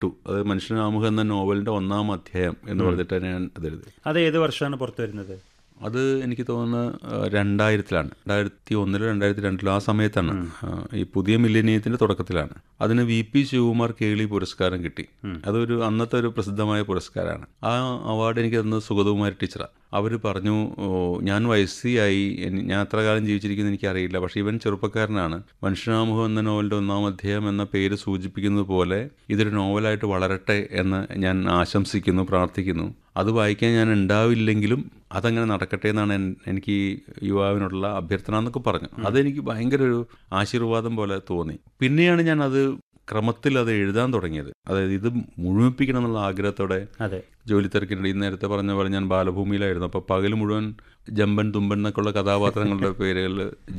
വിട്ടു അത് മനുഷ്യനാമുഖം എന്ന നോവലിൻ്റെ ഒന്നാം അധ്യായം എന്ന് പറഞ്ഞിട്ടാണ് ഞാൻ അത് എഴുതി അത് ഏത് വർഷമാണ് പുറത്തു വരുന്നത് അത് എനിക്ക് തോന്നുന്നു ആ, രണ്ടായിരത്തിലാണ് രണ്ടായിരത്തി ഒന്നിലോ രണ്ടായിരത്തി രണ്ടിലോ ആ സമയത്താണ് ആ, ഈ പുതിയ മില്ലേനിയത്തിൻ്റെ തുടക്കത്തിലാണ് അതിന് വി പി ശിവകുമാർ കേളി പുരസ്കാരം കിട്ടി അതൊരു അന്നത്തെ ഒരു പ്രസിദ്ധമായ പുരസ്കാരമാണ് ആ അവാർഡ് എനിക്ക് തന്നത് സുഗതകുമാരി ടീച്ചറാണ് അവർ പറഞ്ഞു "ഓ, ഞാൻ വയസ്സിയായി എനി- ഞാൻ അത്ര കാലം ജീവിച്ചിരിക്കുന്നത് എനിക്കറിയില്ല പക്ഷേ ഇവൻ ചെറുപ്പക്കാരനാണ് മനുഷ്യനാമുഖം എന്ന നോവലിൻ്റെ ഒന്നാം അധ്യായം എന്ന പേര് സൂചിപ്പിക്കുന്നത് പോലെ ഇതൊരു നോവലായിട്ട് വളരട്ടെ എന്ന് ഞാൻ ആശംസിക്കുന്നു പ്രാർത്ഥിക്കുന്നു അത് വായിക്കാൻ ഞാൻ ഉണ്ടാവില്ലെങ്കിലും അതങ്ങനെ നടക്കട്ടെ എന്നാണ് എൻ- എനിക്ക് ഈ യുവാവിനോടുള്ള അഭ്യർത്ഥന എന്നൊക്കെ പറഞ്ഞു അതെനിക്ക് ഭയങ്കര ഒരു ആശീർവാദം പോലെ തോന്നി പിന്നെയാണ് ഞാൻ അത് ക്രമത്തിൽ അത് എഴുതാൻ തുടങ്ങിയത് അതായത് ഇത് മുഴുമിപ്പിക്കണം എന്നുള്ള ആഗ്രഹത്തോടെ അതെ ജോലി തിരക്കിനിടയിൽ നേരത്തെ പറഞ്ഞ പോലെ ഞാൻ ബാലഭൂമിയിലായിരുന്നു അപ്പോൾ പകൽ മുഴുവൻ ജമ്പൻ തുമ്പൻ എന്നൊക്കെയുള്ള കഥാപാത്രങ്ങളുടെ പേരുകൾ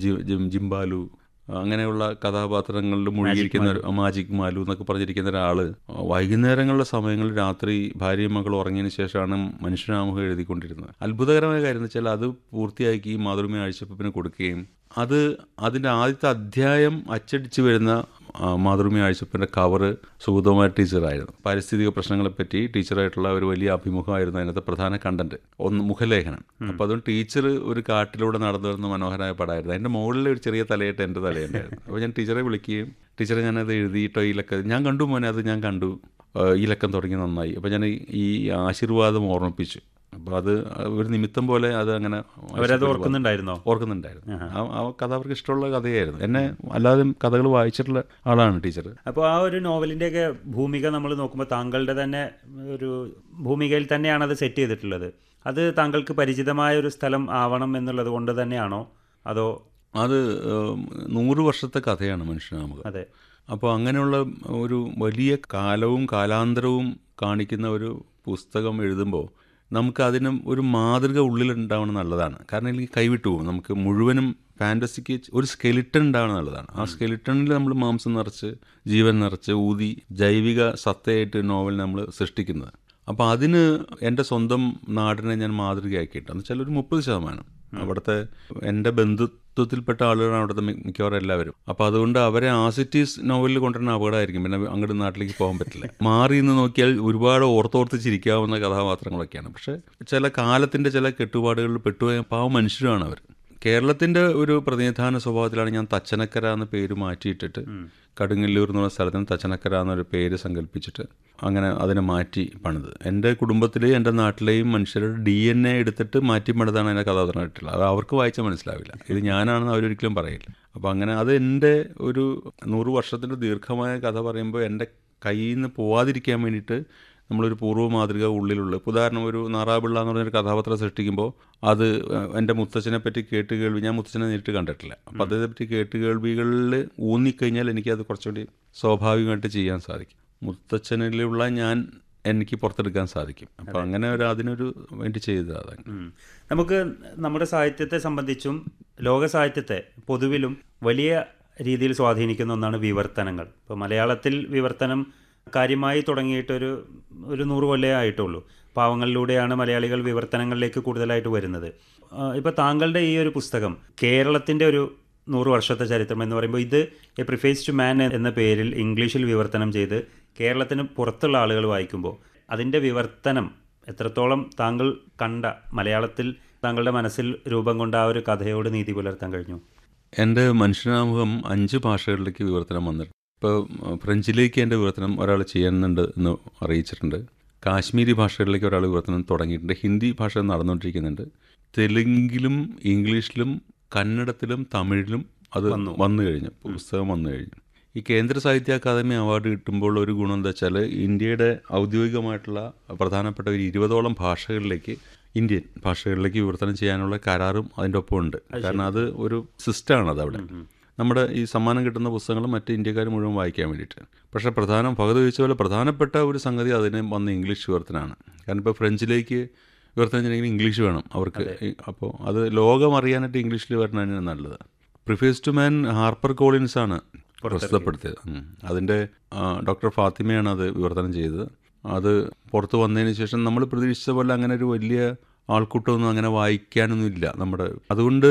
ജിംബാലു അങ്ങനെയുള്ള കഥാപാത്രങ്ങളിൽ മുഴുകിയിരിക്കുന്ന ഒരു മാജിക് മാലു എന്നൊക്കെ പറഞ്ഞിരിക്കുന്ന ഒരാൾ വൈകുന്നേരങ്ങളിലെ സമയങ്ങളിൽ രാത്രി ഭാര്യയും മകളും ഉറങ്ങിയതിന് ശേഷമാണ് മനുഷ്യനാമുഖം എഴുതിക്കൊണ്ടിരുന്നത് അത്ഭുതകരമായ കാര്യം എന്ന് വെച്ചാൽ അത് പൂർത്തിയാക്കി മാതൃമ ആഴ്ചപ്പപ്പിന് കൊടുക്കുകയും അത് അതിൻ്റെ ആദ്യത്തെ അധ്യായം അച്ചടിച്ച് വരുന്ന ആ, മാതൃഭൂമി ആഴ്ചപ്പൻ്റെ കവറ് സുഗതകുമാർ ടീച്ചറായിരുന്നു പാരിസ്ഥിതിക പ്രശ്നങ്ങളെപ്പറ്റി ടീച്ചറായിട്ടുള്ള ഒരു വലിയ അഭിമുഖമായിരുന്നു അതിനകത്ത് പ്രധാന കണ്ടന്റ് ഒന്ന് മുഖലേഖനം അപ്പോൾ അതുകൊണ്ട് ടീച്ചർ ഒരു കാട്ടിലൂടെ നടന്നു വരുന്ന മനോഹരമായ പടമായിരുന്നു അതിൻ്റെ മുകളിൽ ഒരു ചെറിയ തലയായിട്ട് എൻ്റെ തലയുണ്ടായിരുന്നു അപ്പോൾ ഞാൻ ടീച്ചറെ വിളിക്കുകയും ടീച്ചറെ ഞാനത് എഴുതിയിട്ടോ ഈ ലക്കം ഞാൻ കണ്ടു മോനെ അത് ഞാൻ കണ്ടു ആ, ഈ ലക്കം തുടങ്ങി നന്നായി അപ്പോൾ ഞാൻ ഈ- ഈ ആശീർവാദം ഓർമ്മിപ്പിച്ചു അപ്പോൾ അത് ഒരു നിമിത്തം പോലെ അത് അങ്ങനെ അവരത് ഓർക്കുന്നുണ്ടായിരുന്നോ ഓർക്കുന്നുണ്ടായിരുന്നു ആ- ആ കഥ അവർക്ക് ഇഷ്ടമുള്ള കഥയായിരുന്നു എന്നെ അല്ലാതെ കഥകൾ വായിച്ചിട്ടുള്ള ആളാണ് ടീച്ചർ അപ്പോൾ ആ ഒരു നോവലിൻ്റെയൊക്കെ ഭൂമിക നമ്മൾ നോക്കുമ്പോൾ താങ്കളുടെ തന്നെ ഒരു ഭൂമികയിൽ തന്നെയാണ് അത് സെറ്റ് ചെയ്തിട്ടുള്ളത് അത് താങ്കൾക്ക് പരിചിതമായ ഒരു സ്ഥലം ആവണം എന്നുള്ളത് കൊണ്ട് തന്നെയാണോ അതോ അത് ഉം, നൂറ് വർഷത്തെ കഥയാണ് മനുഷ്യനാമുഖം അതെ അപ്പോൾ അങ്ങനെയുള്ള ഒരു വലിയ കാലവും കാലാന്തരവും കാണിക്കുന്ന ഒരു പുസ്തകം എഴുതുമ്പോൾ നമുക്ക് അതിന് ഒരു മാതൃക ഉള്ളിലുണ്ടാവണം നല്ലതാണ് കാരണം എനിക്ക് കൈവിട്ടു പോകും നമുക്ക് മുഴുവനും ഫാൻറ്റസിക്ക് ഒരു സ്കെലിട്ടൺ ഉണ്ടാവണം നല്ലതാണ് ആ സ്കെലിട്ടണിൽ നമ്മൾ മാംസം നിറച്ച് ജീവൻ നിറച്ച് ഊതി ജൈവിക സത്തയായിട്ട് നോവൽ നമ്മൾ സൃഷ്ടിക്കുന്നത് അപ്പോൾ അതിന് എൻ്റെ സ്വന്തം നാടിനെ ഞാൻ മാതൃകയാക്കിയിട്ട് എന്ന് വെച്ചാൽ ഒരു മുപ്പത് ശതമാനം അവിടുത്തെ എൻ്റെ ബന്ധുത്വത്തിൽപ്പെട്ട ആളുകളാണ് അവിടുത്തെ മി- മിക്കവാറും എല്ലാവരും അപ്പോൾ അതുകൊണ്ട് അവരെ ആസിറ്റീസ് നോവലിൽ കൊണ്ടുവരുന്ന അപകടമായിരിക്കും പിന്നെ അങ്ങോട്ട് നാട്ടിലേക്ക് പോകാൻ പറ്റില്ല മാറി നിന്ന് നോക്കിയാൽ ഒരുപാട് ഓർത്തോർത്ത് ചിരിക്കാവുന്ന കഥാപാത്രങ്ങളൊക്കെയാണ് പക്ഷേ ചില കാലത്തിൻ്റെ ചില കെട്ടുപാടുകളിൽ പെട്ടുപോയ പാവം മനുഷ്യരാണ് അവർ കേരളത്തിൻ്റെ ഒരു പ്രതിനിധാന സ്വഭാവത്തിലാണ് ഞാൻ തച്ചനക്കര എന്ന പേര് മാറ്റിയിട്ടിട്ട് കടുങ്ങല്ലൂർ എന്നുള്ള സ്ഥലത്തിന് തച്ചനക്കര എന്നൊരു പേര് സങ്കല്പിച്ചിട്ട് അങ്ങനെ അതിനെ മാറ്റി പണിത് എൻ്റെ കുടുംബത്തിലെയും എൻ്റെ നാട്ടിലെയും മനുഷ്യരുടെ ഡി എൻ എ എടുത്തിട്ട് മാറ്റി പണിതാണ് എൻ്റെ കഥാപാത്രമായിട്ടുള്ളത് അത് അവർക്ക് വായിച്ചാൽ മനസ്സിലാവില്ല ഇത് ഞാനാണെന്ന് അവരൊരിക്കലും പറയില്ല അപ്പോൾ അങ്ങനെ അത് എൻ്റെ ഒരു നൂറ് വർഷത്തിൻ്റെ ദീർഘമായ കഥ പറയുമ്പോൾ എൻ്റെ കയ്യിൽ നിന്ന് പോവാതിരിക്കാൻ വേണ്ടിയിട്ട് നമ്മളൊരു പൂർവ്വ മാതൃക ഉള്ളിലുള്ള ഇപ്പോൾ ഉദാഹരണം ഒരു നാറാപിള്ള എന്ന് പറഞ്ഞൊരു കഥാപാത്രം സൃഷ്ടിക്കുമ്പോൾ അത് എൻ്റെ മുത്തച്ഛനെ പറ്റി കേട്ട് കേൾവി ഞാൻ മുത്തച്ഛനെ നേരിട്ട് കണ്ടിട്ടില്ല അപ്പോൾ അദ്ദേഹത്തെ പറ്റി കേട്ട് കേൾവികളിൽ ഊന്നിക്കഴിഞ്ഞാൽ എനിക്കത് കുറച്ചുകൂടി സ്വാഭാവികമായിട്ട് ചെയ്യാൻ സാധിക്കും മുത്തച്ഛനിലുള്ള ഞാൻ എനിക്ക് പുറത്തെടുക്കാൻ സാധിക്കും അപ്പോൾ അങ്ങനെ ഒരു അതിനൊരു വേണ്ടി ചെയ്തതാണ് ഉം. നമുക്ക് നമ്മുടെ സാഹിത്യത്തെ സംബന്ധിച്ചും ലോക സാഹിത്യത്തെ പൊതുവിലും വലിയ രീതിയിൽ സ്വാധീനിക്കുന്ന ഒന്നാണ് വിവർത്തനങ്ങൾ ഇപ്പോൾ മലയാളത്തിൽ വിവർത്തനം കാര്യമായി തുടങ്ങിയിട്ടൊരു ഒരു നൂറ് കൊല്ലേ ആയിട്ടുള്ളൂ പാവങ്ങളിലൂടെയാണ് മലയാളികൾ വിവർത്തനങ്ങളിലേക്ക് കൂടുതലായിട്ട് വരുന്നത് ഇപ്പോൾ താങ്കളുടെ ഈ ഒരു പുസ്തകം കേരളത്തിൻ്റെ ഒരു നൂറ് വർഷത്തെ ചരിത്രം എന്ന് പറയുമ്പോൾ ഇത് എ പ്രിഫേസ് ടു മാൻ എന്ന പേരിൽ ഇംഗ്ലീഷിൽ വിവർത്തനം ചെയ്ത് കേരളത്തിന് പുറത്തുള്ള ആളുകൾ വായിക്കുമ്പോൾ അതിൻ്റെ വിവർത്തനം എത്രത്തോളം താങ്കൾ കണ്ട മലയാളത്തിൽ താങ്കളുടെ മനസ്സിൽ രൂപം കൊണ്ട ആ ഒരു കഥയോട് നീതി പുലർത്താൻ കഴിഞ്ഞു എൻ്റെ മനുഷ്യനാമുഖം അഞ്ച് ഭാഷകളിലേക്ക് വിവർത്തനം വന്നിട്ടുണ്ട് ഇപ്പോൾ ഫ്രഞ്ചിലേക്ക് എൻ്റെ വിവർത്തനം ഒരാൾ ചെയ്യുന്നുണ്ട് എന്ന് അറിയിച്ചിട്ടുണ്ട് കാശ്മീരി ഭാഷകളിലേക്ക് ഒരാൾ വിവർത്തനം തുടങ്ങിയിട്ടുണ്ട് ഹിന്ദി ഭാഷ നടന്നുകൊണ്ടിരിക്കുന്നുണ്ട് തെലുങ്കിലും ഇംഗ്ലീഷിലും കന്നഡത്തിലും തമിഴിലും അത് വന്നു കഴിഞ്ഞു പുസ്തകം വന്നു കഴിഞ്ഞു ഈ കേന്ദ്ര സാഹിത്യ അക്കാദമി അവാർഡ് കിട്ടുമ്പോൾ ഒരു ഗുണം എന്താ വെച്ചാൽ ഇന്ത്യയുടെ ഔദ്യോഗികമായിട്ടുള്ള പ്രധാനപ്പെട്ട ഒരു ഇരുപതോളം ഭാഷകളിലേക്ക് ഇന്ത്യൻ ഭാഷകളിലേക്ക് വിവർത്തനം ചെയ്യാനുള്ള കരാറും അതിൻ്റെ ഒപ്പം ഉണ്ട് കാരണം അത് ഒരു സിസ്റ്റമാണ് അത് അവിടെ നമ്മുടെ ഈ സമ്മാനം കിട്ടുന്ന പുസ്തകങ്ങൾ മറ്റ് ഇന്ത്യക്കാർ മുഴുവൻ വായിക്കാൻ വേണ്ടിയിട്ട് പക്ഷേ പ്രധാനം ഭഗത് ചോദിച്ച പോലെ പ്രധാനപ്പെട്ട ഒരു സംഗതി അതിന് വന്ന ഇംഗ്ലീഷ് വിവർത്തനമാണ് കാരണം ഇപ്പോൾ ഫ്രഞ്ചിലേക്ക് വിവർത്തനം ചെയ്യണമെങ്കിൽ ഇംഗ്ലീഷ് വേണം അവർക്ക് അപ്പോൾ അത് ലോകം അറിയാനായിട്ട് ഇംഗ്ലീഷിൽ വരണതാണ് നല്ലത് preface to man Harper Collins ആണ് പ്രസിദ്ധപ്പെടുത്തിയത് ഉം. അതിൻ്റെ ഡോക്ടർ ഫാത്തിമയാണ് അത് വിവർത്തനം ചെയ്തത് അത് പുറത്ത് വന്നതിന് ശേഷം നമ്മൾ പ്രതീക്ഷിച്ച പോലെ അങ്ങനെ ഒരു വലിയ ആൾക്കൂട്ടമൊന്നും അങ്ങനെ വായിക്കാനൊന്നും ഇല്ല നമ്മുടെ അതുകൊണ്ട്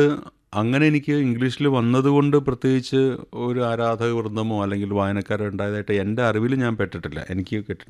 അങ്ങനെ എനിക്ക് ഇംഗ്ലീഷിൽ വന്നതുകൊണ്ട് പ്രത്യേകിച്ച് ഒരു ആരാധക വൃന്ദമോ അല്ലെങ്കിൽ വായനക്കാരോ ഉണ്ടായതായിട്ട് എൻ്റെ അറിവിൽ ഞാൻ പെട്ടിട്ടില്ല എനിക്ക് കിട്ടിയിട്ടില്ല